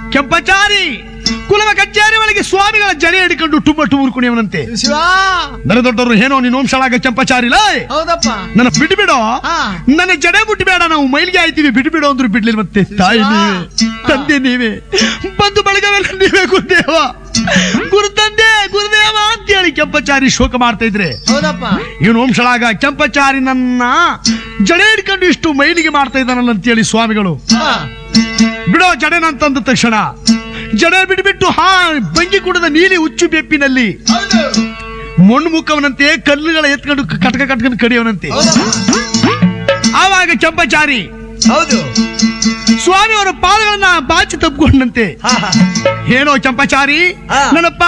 ಕೆಂಪಚಾರಿ ಕುಲವ ಕಚೇರಿ ಒಳಗೆ ಸ್ವಾಮಿಗಳ ಜಡೆ ಹಿಡ್ಕೊಂಡು ಟುಮ್ಮ ಟುಮುರು ಕುಣಿಯವನಂತೆ ಶಿವ ನನ್ನ ದೊಡ್ಡವರು ಏನೋ ನೀನು ವಂಶಳಾಗ ಚಂಪಚಾರಿ ಲೇ ಹೌದಪ್ಪ ನನ್ನ ಬಿಟ್ಟು ಬಿಡೋ ಹಾ. ನನ್ನ ಜಡೆ ಬಿಟ್ಟು ಬೇಡ ನಾವು ಮೈಲಿಗೆ ಆಯ್ತೀವಿ ಬಿಟ್ಟು ಬಿಡೋ ಅಂದ್ರು ಬಿಡ್ಲಿಲ್ಲ ಮತ್ತೆ ತಾಯಿ ನೀವೇ ತಂದೆ ನೀವೇ ಬಂದು ಬಳಗವೆಲ್ಲ ನೀವೇ ಗುರುದೇವ ಗುರು ತಂದೆ ಗುರುದೇವ ಅಂತೇಳಿ ಕೆಂಪಚಾರಿ ಶೋಕ ಮಾಡ್ತಾ ಇದ್ರೆ ಹೌದಪ್ಪ ಇವನು ವಂಶಳಾಗ ಕೆಂಪಚಾರಿ ನನ್ನ ಜಡೆ ಹಿಡ್ಕೊಂಡು ಇಷ್ಟು ಮೈಲಿಗೆ ಮಾಡ್ತಾ ಇದ್ದಾನಲ್ಲ ಅಂತೇಳಿ ಸ್ವಾಮಿಗಳು ಹಾ. ಬಿಡೋ ಜಡೆನಂತಂದ ತಕ್ಷಣ ಜಡೆ ಬಿಟ್ಬಿಟ್ಟು ಹಾ ಬಂಗಿ ಕುಡದ ನೀಲಿ ಹುಚ್ಚು ಬೆಪ್ಪಿನಲ್ಲಿ ಹೌದು ಮಣ್ಣು ಮುಕ್ಕವನಂತೆ ಕಲ್ಲುಗಳ ಎತ್ಕೊಂಡು ಕಟ್ಕ ಕಟ್ಕೊಂಡು ಕಡಿಯವನಂತೆ ಹೌದಪ್ಪ ಆವಾಗ ಕೆಂಪಚಾರಿ ಹೌದು ಸ್ವಾಮಿ ಅವರ ಪಾದಗಳನ್ನ ಬಾಚಿ ತಪ್ಪಿಕೊಂಡಂತೆ ಹಾ ಹಾ ಏನೋ ಚಂಪಚಾರಿ ಹಾ. ನನ್ನಪ್ಪ